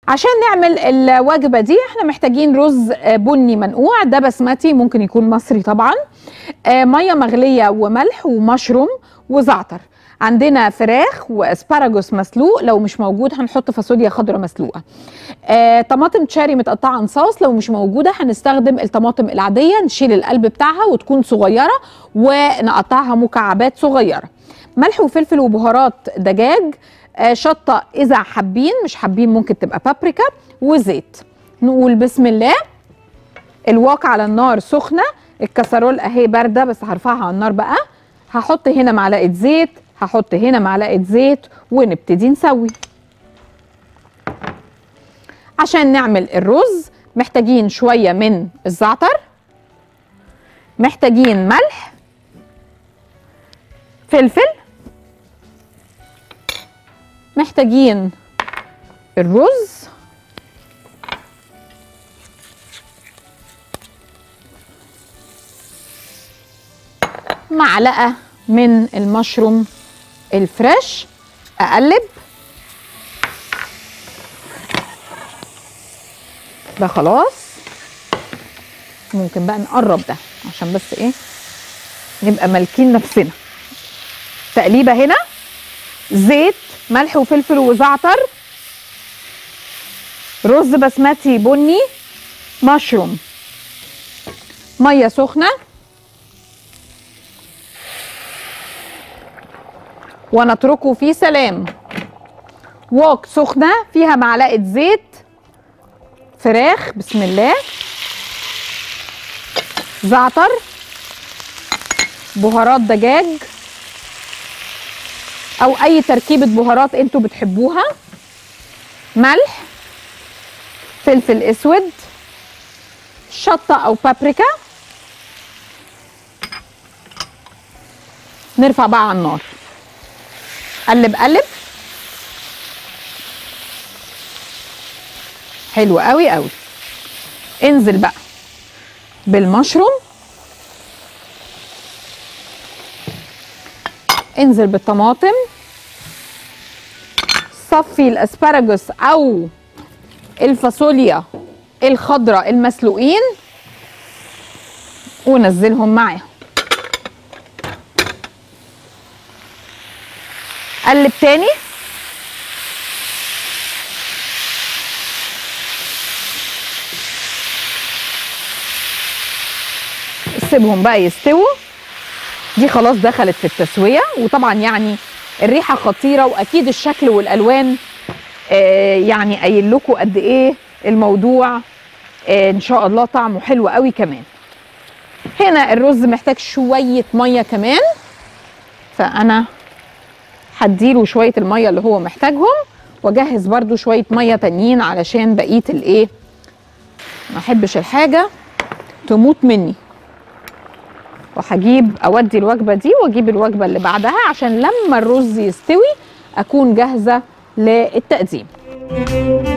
عشان نعمل الوجبة دي احنا محتاجين رز آه، بني منقوع ده بسمتي ممكن يكون مصري طبعا آه، مية مغلية وملح ومشروم وزعتر عندنا فراخ واسباراجوس مسلوق لو مش موجود هنحط فاصوليا خضراء مسلوقه آه، طماطم تشاري متقطعه انصاص لو مش موجوده هنستخدم الطماطم العاديه نشيل القلب بتاعها وتكون صغيره ونقطعها مكعبات صغيره ملح وفلفل وبهارات دجاج آه، شطه اذا حابين مش حابين ممكن تبقى بابريكا وزيت نقول بسم الله الواق على النار سخنه الكسرول اهي بارده بس هرفعها على النار بقى هحط هنا معلقه زيت هحط هنا معلقه زيت ونبتدي نسوي عشان نعمل الرز محتاجين شويه من الزعتر محتاجين ملح فلفل محتاجين الرز معلقه من المشروم الفريش اقلب ده خلاص ممكن بقى نقرب ده عشان بس ايه نبقى مالكين نفسنا تقليبه هنا زيت ملح وفلفل وزعتر رز بسمتي بني مشروم ميه سخنه ونتركه في سلام ووك سخنه فيها معلقه زيت فراخ بسم الله زعتر بهارات دجاج او اي تركيبه بهارات انتوا بتحبوها ملح فلفل اسود شطه او بابريكا نرفع بقى على النار قلب قلب حلو قوي قوي انزل بقى بالمشروم انزل بالطماطم صفي الاسبراجوس او الفاصوليا الخضراء المسلوقين ونزلهم معاهم قلب تاني سيبهم بقى يستووا دي خلاص دخلت في التسويه وطبعا يعني الريحه خطيره واكيد الشكل والالوان آه يعني قايل لكم قد ايه الموضوع آه ان شاء الله طعمه حلو قوي كمان هنا الرز محتاج شويه ميه كمان فانا هديله شويه الميه اللي هو محتاجهم واجهز برده شويه ميه تانيين علشان بقيه الايه ما احبش الحاجه تموت مني وهجيب اودي الوجبه دي واجيب الوجبه اللي بعدها عشان لما الرز يستوي اكون جاهزه للتقديم